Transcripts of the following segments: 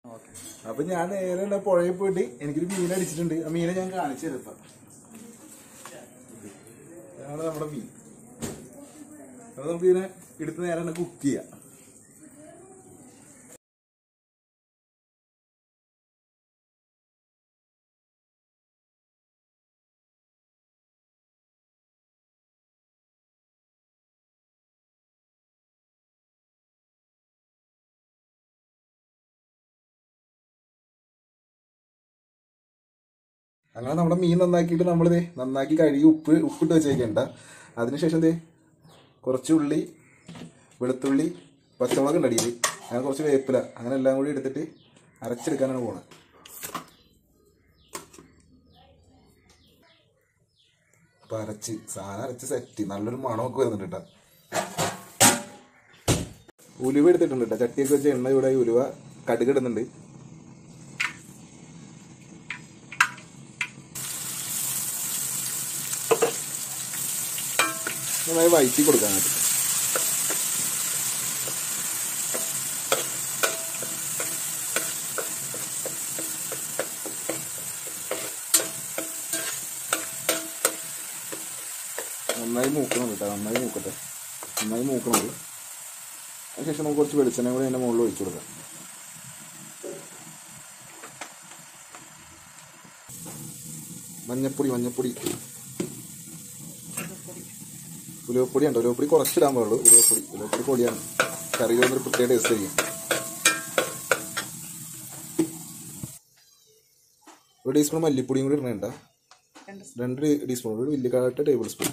അപ്പൊ ഞാൻ നേരെ തന്നെ പുഴയിൽ പോയിട്ട് എനിക്കൊരു മീൻ അടിച്ചിട്ടുണ്ട് ആ മീനെ ഞാൻ കാണിച്ചു തരാം ഇപ്പൊ. ഇതാണ് നമ്മുടെ മീൻ അപ്പൊ നമുക്ക് ഇതിനെ എടുത്ത് നേരെ തന്നെ കുക്ക് ചെയ്യാം അങ്ങനെ നമ്മുടെ മീൻ നന്നാക്കിയിട്ട് നമ്മളിത് നന്നാക്കി കഴുകി ഉപ്പ് ഉപ്പിട്ട് വെച്ചേക്കണ്ട അതിനുശേഷം ദേ കുറച്ച് ഉള്ളി വെളുത്തുള്ളി പച്ചമുളക് ഉണ്ട് അടിയിൽ അങ്ങനെ കുറച്ച് വേപ്പില അങ്ങനെ എല്ലാം കൂടി എടുത്തിട്ട് അരച്ചെടുക്കാനാണ് പോണത് അപ്പൊ അരച്ച് സാധനം അരച്ച് സെറ്റ് നല്ലൊരു മണമൊക്കെ വരുന്നുണ്ട് കേട്ടോ ഉലുവ എടുത്തിട്ടുണ്ട് കേട്ടോ ചട്ടിയൊക്കെ വെച്ച് എണ്ണ ഇവിടെ ഉലുവ കടുക് ഇടുന്നുണ്ട് നന്നായി വയറ്റി കൊടുക്കാനായിട്ട് നന്നായി മൂക്കണം കേട്ടോ നന്നായി മൂക്കട്ടെ നന്നായി മൂക്കണം അതിനുശേഷം നമുക്ക് കുറച്ച് വെളിച്ചെണ്ണ കൂടി അതിൻ്റെ മുകളിൽ ഒഴിച്ചു കൊടുക്കാം മഞ്ഞപ്പൊടി മഞ്ഞപ്പൊടി ഉലുവപ്പൊടി ഉണ്ട് ഉലുവപ്പൊടി കുറച്ചിടാൻ പാടുള്ളൂ ഉലുവപ്പൊടി ഉലുവപ്പൊടി പൊടിയാണ് കറിയിൽ ഒരു പ്രത്യേക ടേസ്റ്റ് ആയിരിക്കും ഒരു ടീസ്പൂൺ മല്ലിപ്പൊടിയും കൂടി ഇടണേണ്ട രണ്ട് ടീസ്പൂൺ ഒരു വലിയ കാലത്തെ ടേബിൾ സ്പൂൺ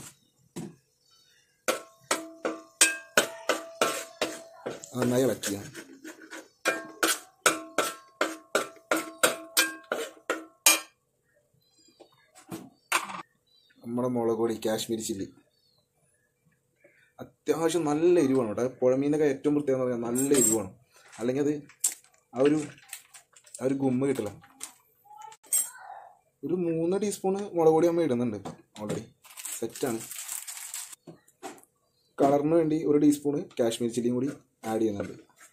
നന്നായി ഇളക്കുക നമ്മുടെ മുളക് പൊടി കാശ്മീരി ചില്ലി അത്യാവശ്യം നല്ല എരിവാണ് കേട്ടോ പുഴമീനൊക്കെ ഏറ്റവും പ്രത്യേകത എന്ന് പറഞ്ഞാൽ നല്ല എരിവാണ് അല്ലെങ്കിൽ അത് ആ ഒരു ആ ഒരു ഗുമ്മ കിട്ടില്ല ഒരു മൂന്ന് ടീസ്പൂണ് മുളക് പൊടി അമ്മ ഇടുന്നുണ്ട് ഓൾറെഡി സെറ്റാണ് കളറിന് വേണ്ടി ഒരു ടീസ്പൂണ് കാശ്മീർ ചില്ലിയും കൂടി ആഡ് ചെയ്യുന്നുണ്ട്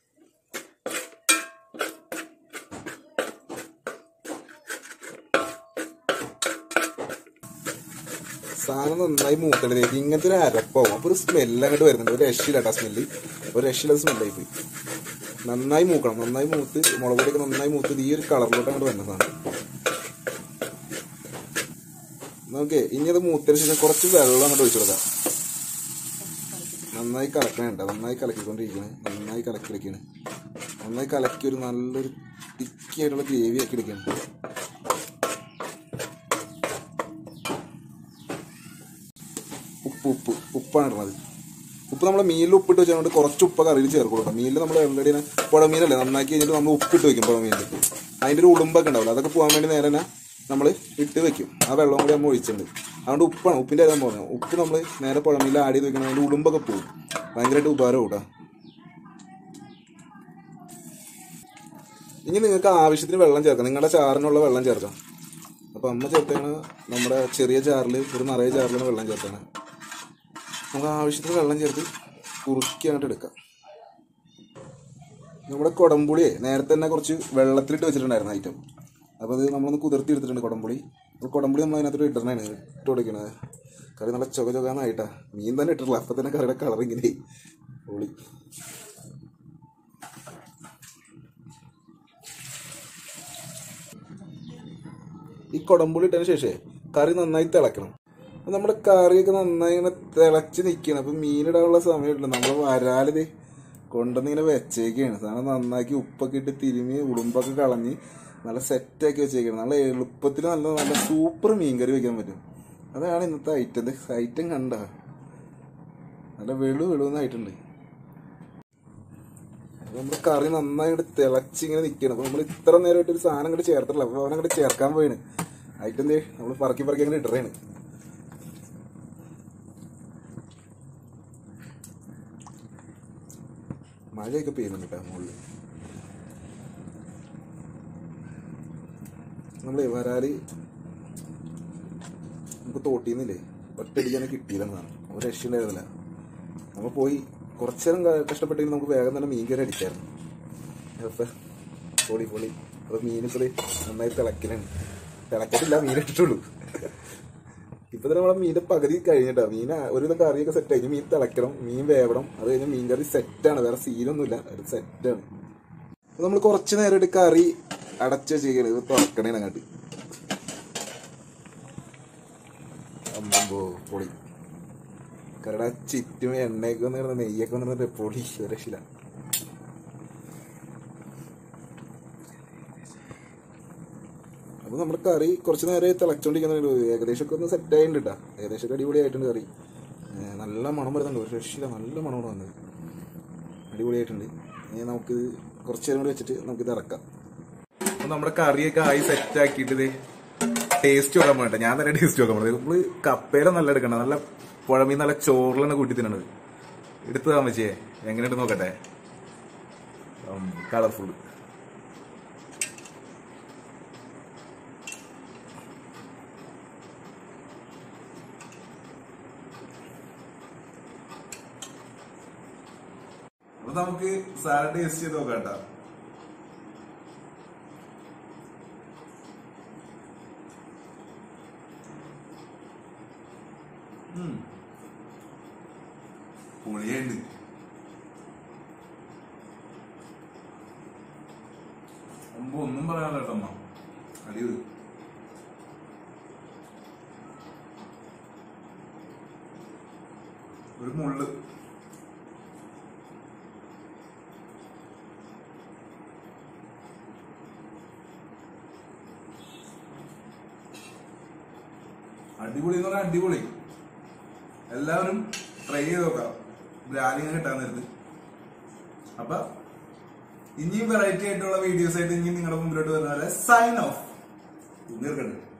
സാധനം നന്നായി മൂത്തലേക്ക് ഇങ്ങനത്തെ ഒരു അരപ്പാവും അപ്പൊ ഒരു സ്മെല്ല് അങ്ങോട്ട് വരുന്നുണ്ട് ഒരു രക്ഷയില്ലാട്ടാ സ്മെല്ല് ഒരു രക്ഷയില്ലാത്ത സ്മെല്ലായി പോയി നന്നായി മൂക്കണം നന്നായി മൂത്ത് മുളക് പൊടിയൊക്കെ നന്നായി മൂത്ത് ഈ ഒരു കളറിലോട്ട് അങ്ങോട്ട് വരുന്ന സാധനം നോക്കേ ഇനി അത് മൂത്തതിന് ശേഷം കുറച്ച് വെള്ളം അങ്ങോട്ട് ഒഴിച്ചു കൊടുക്കാം നന്നായി കലക്കണേണ്ട നന്നായി കലക്കിക്കൊണ്ടിരിക്കണേ നന്നായി കലക്കി എടുക്കണേ നന്നായി കലക്കി ഒരു നല്ലൊരു തിക്കി ആയിട്ടുള്ള ഗ്രേവി ആക്കി എടുക്കണം ഉപ്പ് ഉപ്പ് ഉപ്പാണ് ഇടുന്നത് ഉപ്പ് നമ്മൾ മീനിൽ ഉപ്പിട്ട് വെച്ചുകൊണ്ട് കുറച്ച് ഉപ്പ് കറിയിൽ ചേർത്ത് കൊടുക്കാം മീനിൽ നമ്മൾ ഓൾറെഡി പുഴമീനല്ലേ നന്നാക്കി കഴിഞ്ഞിട്ട് നമ്മൾ ഉപ്പിട്ട് വെക്കും പുഴമീനിൽ അതിൻ്റെ ഒരു ഉളുമ്പൊക്കെ ഉണ്ടാവില്ല അതൊക്കെ പോകാൻ വേണ്ടി നേരെ തന്നെ നമ്മൾ ഇട്ട് വെക്കും ആ വെള്ളം കൂടി നമ്മൾ ഒഴിച്ചിട്ടുണ്ട് അതുകൊണ്ട് ഉപ്പാണ് ഉപ്പിൻ്റെ കാര്യം പറഞ്ഞത് ഉപ്പ് നമ്മൾ നേരെ പുഴമീനിൽ ആഡ് ചെയ്ത് വെക്കണം അതിൻ്റെ ഉളുമ്പൊക്കെ പോകും ഭയങ്കരമായിട്ട് ഉപകാരം കൂട്ടാ ഇനി നിങ്ങൾക്ക് ആവശ്യത്തിന് വെള്ളം ചേർക്കാം നിങ്ങളുടെ ചാറിനുള്ള വെള്ളം ചേർക്കാം അപ്പോൾ അമ്മ ചേർത്താണ് നമ്മുടെ ചെറിയ ചാറിൽ ഒരു നിറയെ ചാറിലാണ് വെള്ളം ചേർത്താണ് നമുക്ക് ആവശ്യത്തിന് വെള്ളം ചേർത്ത് കുറുക്കിയായിട്ട് എടുക്കാം നമ്മുടെ കുടംപുളിയെ നേരത്തെ തന്നെ കുറച്ച് വെള്ളത്തിലിട്ട് വെച്ചിട്ടുണ്ടായിരുന്നു ഐറ്റം അപ്പോൾ അത് നമ്മളൊന്ന് കുതിർത്തി എടുത്തിട്ടുണ്ട് കുടംപുളി അപ്പോൾ കുടംപുളി നമ്മൾ അതിനകത്തോട്ട് ഇടണേ ഇട്ട് കൊടുക്കണത് കറി നല്ല ചൊക ചൊകാന്നായിട്ടാ മീൻ തന്നെ ഇട്ടിട്ടില്ല അപ്പം തന്നെ കറിയുടെ കളർ ഇങ്ങനെ പൊളി ഈ കുടംപുളി ഇട്ടതിന് ശേഷമേ കറി നന്നായി തിളക്കണം അപ്പൊ നമ്മുടെ കറിയൊക്കെ നന്നായി ഇങ്ങനെ തിളച്ച് നിൽക്കണം അപ്പൊ മീനിടാനുള്ള സമയമില്ല നമ്മൾ വരാലിത് കൊണ്ടുവന്നിങ്ങനെ വെച്ചേക്കാണ് സാധനം നന്നാക്കി ഉപ്പൊക്കെ ഇട്ട് തിരുമി ഉളുമ്പൊക്കെ കളഞ്ഞ് നല്ല സെറ്റാക്കി വെച്ചേക്കാണ് നല്ല എളുപ്പത്തിൽ നല്ല നല്ല സൂപ്പർ മീൻ കറി വെക്കാൻ പറ്റും അതാണ് ഇന്നത്തെ ഐറ്റം ഐറ്റം കണ്ട നല്ല വെളു വെളുന്നായിട്ടുണ്ട് അപ്പൊ നമ്മുടെ കറി നന്നായി ഇങ്ങോട്ട് തിളച്ച് ഇങ്ങനെ നിൽക്കണം അപ്പൊ നമ്മൾ ഇത്ര നേരമായിട്ട് ഒരു സാധനം ഇങ്ങോട്ട് ചേർത്തില്ല അപ്പൊ അവനങ്ങോട്ട് ചേർക്കാൻ പോയിന് ഐറ്റം എന്തേ നമ്മൾ പറക്കി പറക്കി അങ്ങനെ ഇടറേണ് മഴയൊക്കെ പെയ്യുന്നുണ്ട് കേട്ടോ മുകളിൽ നമ്മളെ വരാല് നമുക്ക് തോട്ടിന്നില്ലേ ഒറ്റയടിക്കാനെ കിട്ടിയില്ല എന്നാണ് ഒരു രക്ഷയുണ്ടായിരുന്നില്ല നമ്മൾ പോയി കുറച്ചു നേരം ക- കഷ്ടപ്പെട്ടെങ്കിൽ നമുക്ക് വേഗം തന്നെ മീൻ കയറി അടിക്കായിരുന്നു അപ്പൊ പൊളി പൊളി അപ്പൊ മീനിപ്പോ ദേ നന്നായി തിളക്കലാണ് തിളക്കത്തില്ല മീൻ ഇട്ടിട്ടുള്ളൂ ഇപ്പൊ തന്നെ നമ്മളെ മീന്റെ പകുതി കഴിഞ്ഞിട്ടാ മീൻ ഒരു വിധം കറിയൊക്കെ സെറ്റ് കഴിഞ്ഞ് മീൻ തിളക്കണം മീൻ വേവണം അത് കഴിഞ്ഞ് മീൻ കറി സെറ്റാണ് വേറെ സീനൊന്നുമില്ല അത് സെറ്റാണ് അപ്പൊ നമ്മൾ കുറച്ച് നേരം എടുത്ത് കറി അടച്ച് വെച്ചേക്കാണ് ഇത് തുറക്കണേ അങ്ങോട്ട് അമ്മോ പൊളി കറിയുടെ ചുറ്റും എണ്ണയൊക്കെ വന്നിരുന്ന നെയ്യൊക്കെ വന്നിരുന്നിട്ട് പൊളി ഒരു രക്ഷയില്ല അപ്പൊ നമ്മുടെ കറി കുറച്ച് നേരം തിളച്ചോണ്ടിരിക്കുന്നുണ്ട് ഏകദേശം ഒക്കെ ഒന്ന് സെറ്റ് ആയിട്ടുണ്ട് കേട്ടോ ഏകദേശം ഒക്കെ അടിപൊളിയായിട്ടുണ്ട് കറി ഏ, നല്ല മണം വരുന്നുണ്ട് ഒരു രക്ഷയില്ല നല്ല മണമാണ് വന്നത് അടിപൊളിയായിട്ടുണ്ട് ഇനി നമുക്ക് കുറച്ച് നേരം കൂടി വെച്ചിട്ട് നമുക്ക് ഇത് ഇറക്കാം അപ്പൊ നമ്മുടെ കറിയൊക്കെ ആയി സെറ്റ് ആക്കിയിട്ട് ടേസ്റ്റ് നോക്കാൻ വേണ്ട ഞാൻ തന്നെ ടേസ്റ്റ് നോക്കാൻ വേണ്ടത് നമ്മള് കപ്പയുടെ നല്ല എടുക്കണം നല്ല പുഴമീൻ നല്ല ചോറിലാണ് കൂട്ടി തിന്നണത് എടുത്തു താമസിച്ചേ എങ്ങനെയുണ്ട് നോക്കട്ടെ കളർഫുൾ അപ്പൊ നമുക്ക് സാലഡ് ടേസ്റ്റ് ചെയ്ത് നോക്കാം കേട്ടോ പൊളിയുണ്ട് മുമ്പ് ഒന്നും പറയാനില്ല കേട്ടോ അമ്മ അടിയത് ഒരു മുള്ള് അടിപൊളി എന്ന് പറഞ്ഞാൽ അടിപൊളി എല്ലാവരും ട്രൈ ചെയ്ത് നോക്കാം ബ്രാലിങ് കിട്ടാൻ നേരത്ത് അപ്പൊ ഇനിയും വെറൈറ്റി ആയിട്ടുള്ള വീഡിയോസ് ആയിട്ട് ഇനി നിങ്ങളുടെ മുമ്പിലോട്ട് വരുന്ന പോലെ സൈൻ ഓഫ് തീർക്കട്ടെ